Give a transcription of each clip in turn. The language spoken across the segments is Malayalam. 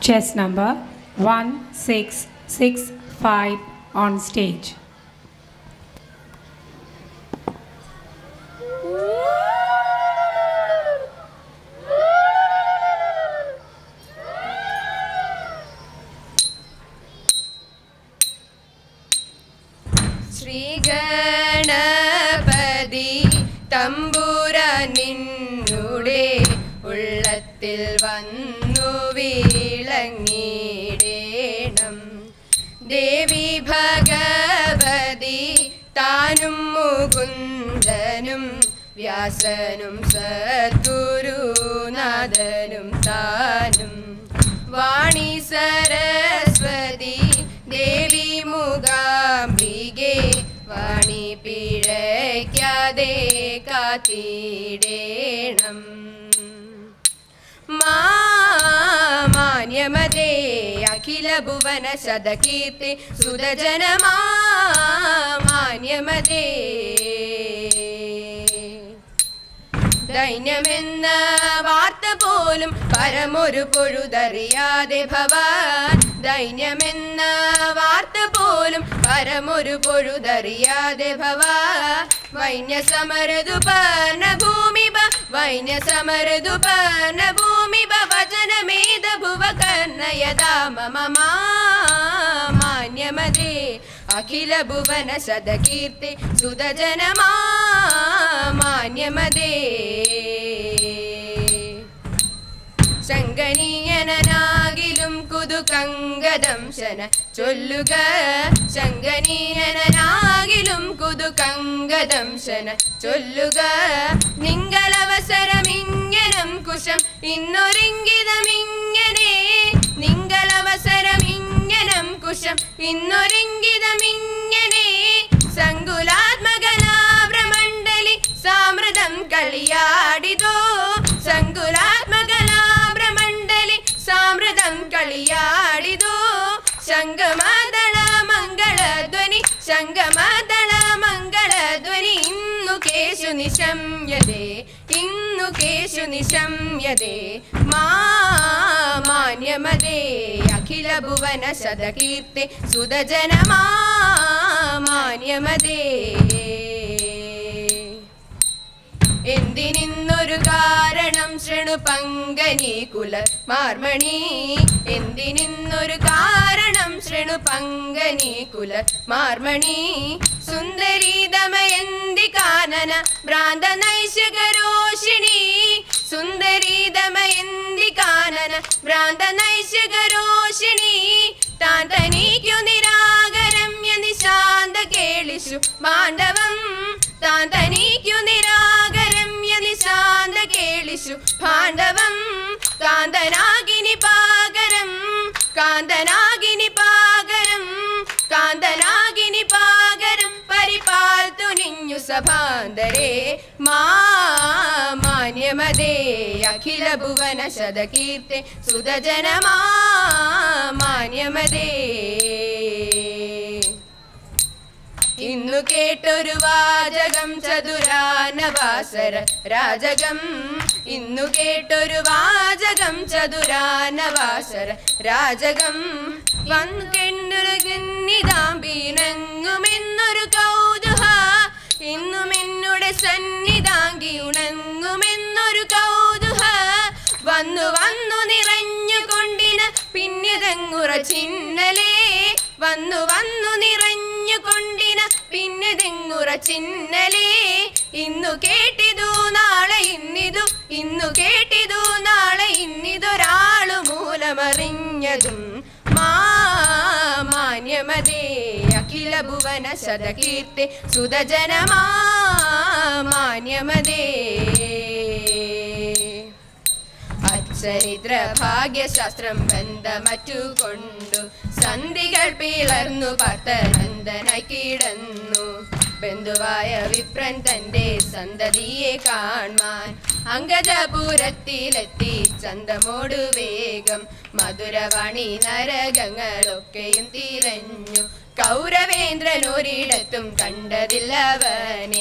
Chess number 1665 on stage. ശ്രീഗണപതി തമ്പുര നിന്നുടെ ഉള്ളത്തിൽ വന്നു വീളങ്ങിടേണം ദേവി ഭഗവതി താനും മുകുന്ദനും വ്യാസനും സദ്ഗുരുനാഥനും താനും വാണി സരസ്വതി ദേവി മുഖാംബികെ വാണി പിഴയ്ക്കാതെ കാത്തിടേണം മാന്യമതേ അഖില ഭുവന ശതകീർത്തി സുതജനമാ മാന്യമതേ ദൈന്യമെന്ന വാർത്ത പോലും പരമൊരു പൊഴുതറിയാതെ ഭവാൻ ദൈന്യമെന്ന വാർത്ത പോലും പരമൊരു പൊഴുതറിയാതെ ഭവാ വൈന്യ സമരതു പർണ ഭൂമി വൈന്യ സമരതു പർണ ഭൂമി വചനമേത ഭുവ കർണയതാ മമ മാന്യമതേ അഖില ഭുവന സദകീർത്തി സുതജനമാ മാന്യമതേ ശങ്കനീയനാകിലും കുതുകങ്കദംശന ചൊല്ലുക ശങ്കനീയനാകിലും കുതുകങ്കദംശന ചൊല്ലുക നിങ്ങളവസരമിങ്ങനം കുശം ഇന്നൊരിങ്കിതമിങ്ങനെ നിങ്ങളവസരമിങ്ങനം കുശം ഇന്നൊരിങ്കിതമിങ്ങനെ സങ്കുലാത്മകലാഭ്രമണ്ഡലി സാമൃതം കളിയാടിതോ സങ്കുലാത്മകലാഭ്രമണ്ഡലി സാമൃതം കളിയാടിതോ ശംഖമദള മംഗളധ്വനി ശംഖമദള മംഗളധ്വനി ഇന്നു കേശു നിശംയതേ ഇന്നു കേശു നിശംയതേ മാന്യമതേ അഖില ഭുവന ശതകീർത്തി സുതജനമാ മാന്യമതേ എന്തിനിന്നൊരു കാരണം ശൃണു പങ്കനി കുല മാർമണി എന്തിനിന്നൊരു കാരണം ശൃണു പങ്കനി കുല മാർമണി സുന്ദരി ദമയന്തി കാനന ഭ്രാന്ത നൈശകരോഷിണി സുന്ദരി ദമയന്തി കാനന ഭ്രാന്ത നൈശകരോഷിണി താൻ തനിക്കു നിരാകരമ്യ നിശാന്ത കേളിഷു മാണ്ഡവം താൻ തനിക്കു നിരാകരമ്യ നിശാന്ത കേളിഷു പാണ്ഡവം കാന്തനാഗിനി പാകരം കാന്തനാഗിനി പാകരം കാന്തനാഗിനി പാകരം പരിപാൽ തുനിഞ്ഞു സഭാന്തരേ മാന്യമതേ അഖില ഭുവന ശതകീർത്തി സുതജനമാ മാന്യമതേ ഇന്നു കേട്ടൊരു വാചകം ചതുരാനവാസര രാജകം ഇന്നു കേട്ടൊരു വാചകം ചതുരാനവാസര രാജകം വന്നു കെണ്ണുരകിന്നിതാമ്പീനങ്ങുമെന്നൊരു കൗതുഹ ഇന്നും എന്നുടെ സന്നിധാങ്കി ഉണങ്ങുമെന്നൊരു കൗതുഹ വന്നു വന്നു നിറഞ്ഞു കൊണ്ടിന പിന്നിതങ്ങുറ ചിന്നലേ വന്നു വന്നു നിറഞ്ഞു കൊണ്ടിന പിന്നിതെങ്ങുറ ചിന്നലേ ഇന്നു കേട്ടിതു നാളെ ഇന്നിതു ഇന്നു കേട്ടിതു നാളെ ഇന്നിതൊരാളു മൂലമറിഞ്ഞതും മാന്യമതേ അഖില ഭുവന ശതകീർത്തി സുതജനമാ മാന്യമതേ ചരിത്ര ഭാഗ്യശാസ്ത്രം ബന്ധമറ്റു കൊണ്ടു സന്ധികൾ പിളർന്നു പത്തനന്ദനായി കിടന്നു ബന്ധുവായ വിപ്രൻ തന്റെ സന്തതിയെ കാൺമാൻ അങ്കജപുരത്തിലെത്തി ചന്തമോടു വേഗം മധുരവാണി നരകങ്ങളൊക്കെയും തിരഞ്ഞു കൗരവേന്ദ്രനൊരിടത്തും കണ്ടതില്ലവനെ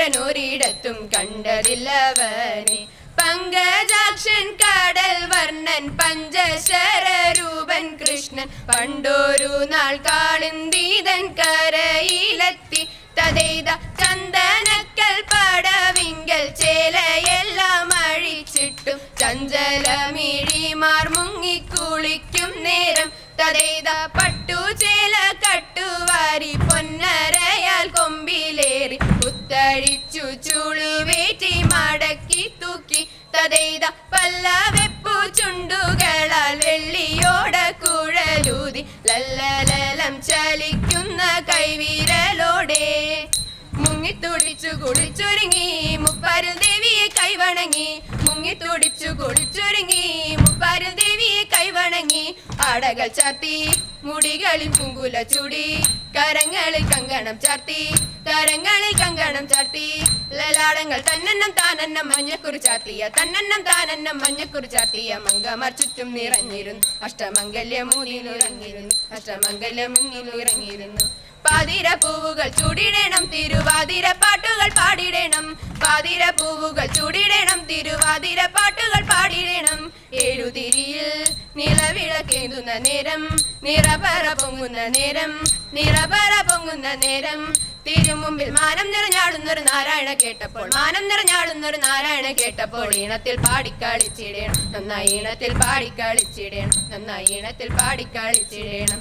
കൗരവേന്ദ്രനൊരിടത്തും കണ്ടതില്ലവനെ പങ്കജാക്ഷൻ കടൽ വർണ്ണ നന്ദനൻ പഞ്ചശര രൂപൻ കൃഷ്ണൻ പണ്ടൊരു നാൾ കാളിന്തീതൻ കരയിലെത്തി തതേത ചന്ദനക്കൽ പടവിങ്കൽ ചേലയെല്ലാം അഴിച്ചിട്ടും ചഞ്ചലമിഴിമാർ മുങ്ങിക്കുളിക്കും നേരം തതേത പട്ടുചേല കട്ടുവാരി പൊന്നരയാൽ കൊമ്പിലേറി കുത്തഴിച്ചു ചുളുവേറ്റി മടക്കി തൂക്കി തതേത പല്ലവെപ്പു ചുണ്ടുകളാൽ വെള്ളിയോട കുഴലൂതി ലല്ലലലം ചലിക്കുന്ന കൈവിരലോടെ മുങ്ങിത്തുടിച്ചു കുളിച്ചൊരുങ്ങി മുപ്പാരിൽ ദേവിയെ കൈവണങ്ങി മുങ്ങിത്തുടിച്ചു കുളിച്ചൊരുങ്ങി മുപ്പാരിൽ ദേവിയെ കൈവണങ്ങി അടകൾ ചാർത്തി മുടികളിൽ കുങ്കുല ചൂടി കരങ്ങളിൽ കങ്കണം ചാർത്തി കരങ്ങളിൽ കങ്കണം ചാർത്തി ലലാടങ്ങൾ തന്നെണ്ണം താനെണ്ണം മഞ്ഞക്കുറി ചാർത്തിയ തന്നെണ്ണം താനെണ്ണം മഞ്ഞക്കുറി ചാർത്തിയ മങ്കമാർ ചുറ്റും നിറഞ്ഞിരുന്നു അഷ്ടമംഗല്യമൂന്നിലിറങ്ങിയിരുന്നു അഷ്ടമംഗല്യമുങ്ങിലിറങ്ങിയിരുന്നു പാതിര പൂവുകൾ ചൂടിടണം തിരുവാതിര പാട്ടുകൾ പാടിടണം പാതിര പൂവുകൾ ചൂടിടണം തിരുവാതിര പാട്ടുകൾ പാടിടണം ഏഴുതിരിയിൽ നിലവിളക്കേന്തുന്ന നേരം നിറപറ പൊങ്ങുന്ന നേരം നിറപറ പൊങ്ങുന്ന നേരം തിരുമുമ്പിൽ മാനം നിറഞ്ഞാടുന്നൊരു നാരായണ കേട്ടപ്പോൾ മാനം നിറഞ്ഞാടുന്നൊരു നാരായണ കേട്ടപ്പോൾ ഈണത്തിൽ പാടിക്കളിച്ചിടണം നന്നായി ഈണത്തിൽ പാടിക്കളിച്ചിടണം നന്നായി ഈണത്തിൽ പാടിക്കളിച്ചിടണം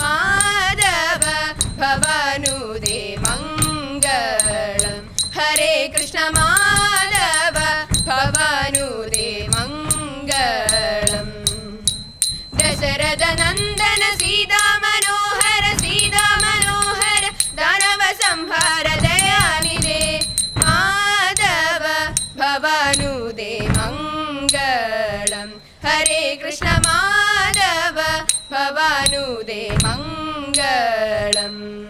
മാധവ ഭവനുദേ മംഗളം ഹരേ കൃഷ്ണ മാധവ ഭവനുദേ മംഗളം ദശരഥ നന്ദന സീതാ മനോഹര സീതാ മനോഹര ദാനവ സംഹാര ദയാനിധേ മാധവ ഭവനുദേ മംഗളം ഹരേ കൃഷ്ണ മാധവ ഭവാനുദേ മംഗളം